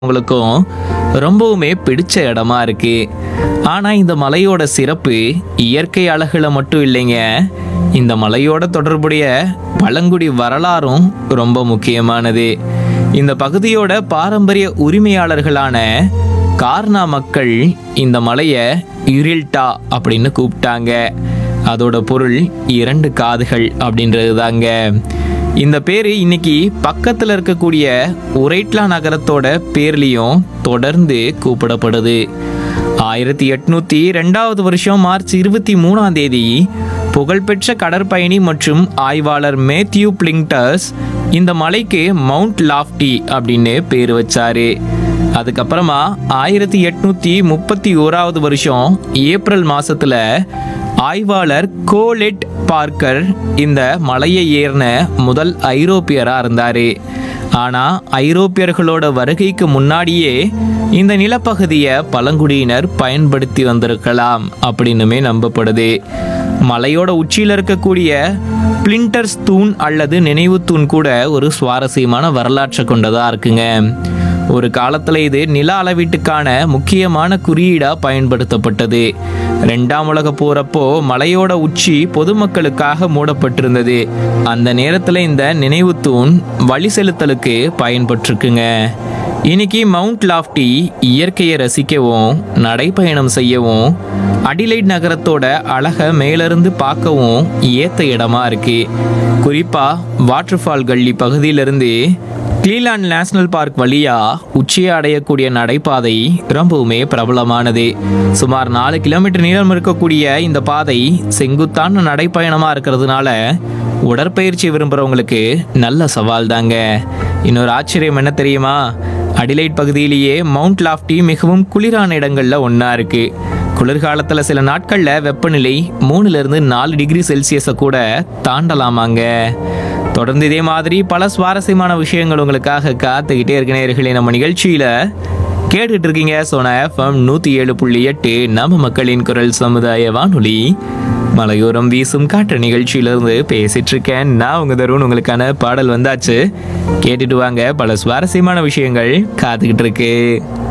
உங்களுக்கும் ரொம்பவுமே பிடிச்ச இடமா இருக்கு ஆனா இந்த மலையோட சிறப்பு இயற்கை அழகுல மட்டும் இல்லைங்க இந்த மலையோட தொடர்புடைய பழங்குடி வரலாறும் ரொம்ப முக்கியமானது இந்த பகுதியோட பாரம்பரிய உரிமையாளர்களான கார்னா மக்கள் இந்த மலையை யுரில்டா அப்படின்னு கூப்பிட்டாங்க அதோட பொருள் இரண்டு காதுகள் அப்படின்றது தாங்க இந்த பேர் இன்னைக்கு பக்கத்தில் இருக்கக்கூடிய உரைட்லா நகரத்தோட பேர்லையும் தொடர்ந்து கூப்பிடப்படுது ஆயிரத்தி எட்நூத்தி ரெண்டாவது வருஷம் மார்ச் இருபத்தி மூணாம் தேதி புகழ்பெற்ற கடற்பயணி மற்றும் ஆய்வாளர் மேத்யூ பிளிங்டர்ஸ் இந்த மலைக்கு மவுண்ட் லாஃப்டி அப்படின்னு பேர் வச்சாரு அதுக்கப்புறமா ஆயிரத்தி எட்நூத்தி முப்பத்தி ஓராவது வருஷம் ஏப்ரல் மாசத்துல ஆய்வாளர் கோலெட் பார்க்கர் இந்த மலையை ஏறின முதல் ஐரோப்பியரா இருந்தாரு ஆனா ஐரோப்பியர்களோட வருகைக்கு முன்னாடியே இந்த நிலப்பகுதியை பழங்குடியினர் பயன்படுத்தி வந்திருக்கலாம் அப்படின்னுமே நம்பப்படுது மலையோட உச்சியில் இருக்கக்கூடிய பிளிண்டர்ஸ் தூண் அல்லது நினைவு தூண் கூட ஒரு சுவாரஸ்யமான வரலாற்றை கொண்டதா இருக்குங்க ஒரு காலத்துல இது நில அளவீட்டுக்கான முக்கியமான குறியீடா பயன்படுத்தப்பட்டது ரெண்டாம் உலக போறப்போ மலையோட உச்சி பொதுமக்களுக்காக மூடப்பட்டிருந்தது அந்த நேரத்துல இந்த நினைவு தூண் வழி செலுத்தலுக்கு பயன்பட்டிருக்குங்க இன்னைக்கு மவுண்ட் லாஃப்டி இயற்கையை ரசிக்கவும் நடைப்பயணம் செய்யவும் அடிலைட் நகரத்தோட அழகை மேலிருந்து பார்க்கவும் ஏத்த இடமா இருக்கு குறிப்பா வாட்டர்ஃபால் கள்ளி பகுதியிலிருந்து கிளீலாண்ட் நேஷனல் பார்க் வழியா உச்சியை அடையக்கூடிய நடைபாதை ரொம்பவுமே பிரபலமானது சுமார் நாலு கிலோமீட்டர் நீளம் இருக்கக்கூடிய இந்த பாதை செங்குத்தான நடைப்பயணமா இருக்கிறதுனால உடற்பயிற்சி விரும்புறவங்களுக்கு நல்ல சவால் தாங்க இன்னொரு ஆச்சரியம் என்ன தெரியுமா அடிலைட் பகுதியிலேயே மவுண்ட் லாஃப்டி மிகவும் குளிரான இடங்கள்ல ஒன்றா இருக்கு குளிர்காலத்தில் சில நாட்களில் வெப்பநிலை மூணுலேருந்து நாலு டிகிரி செல்சியஸை கூட தாண்டலாமாங்க தொடர்ந்து இதே மாதிரி பல சுவாரஸ்யமான விஷயங்கள் உங்களுக்காக காத்துக்கிட்டே இருக்க நேயர்களே நம்ம நிகழ்ச்சியில் கேட்டுட்டு இருக்கீங்க சோனா எஃப்எம் நூற்றி ஏழு புள்ளி எட்டு நம்ம மக்களின் குரல் சமுதாய வானொலி மலையோரம் வீசும் காற்று நிகழ்ச்சியிலிருந்து பேசிட்டு இருக்கேன் நான் உங்க தருண் உங்களுக்கான பாடல் வந்தாச்சு கேட்டுட்டு வாங்க பல சுவாரஸ்யமான விஷயங்கள் காத்துக்கிட்டு இருக்கு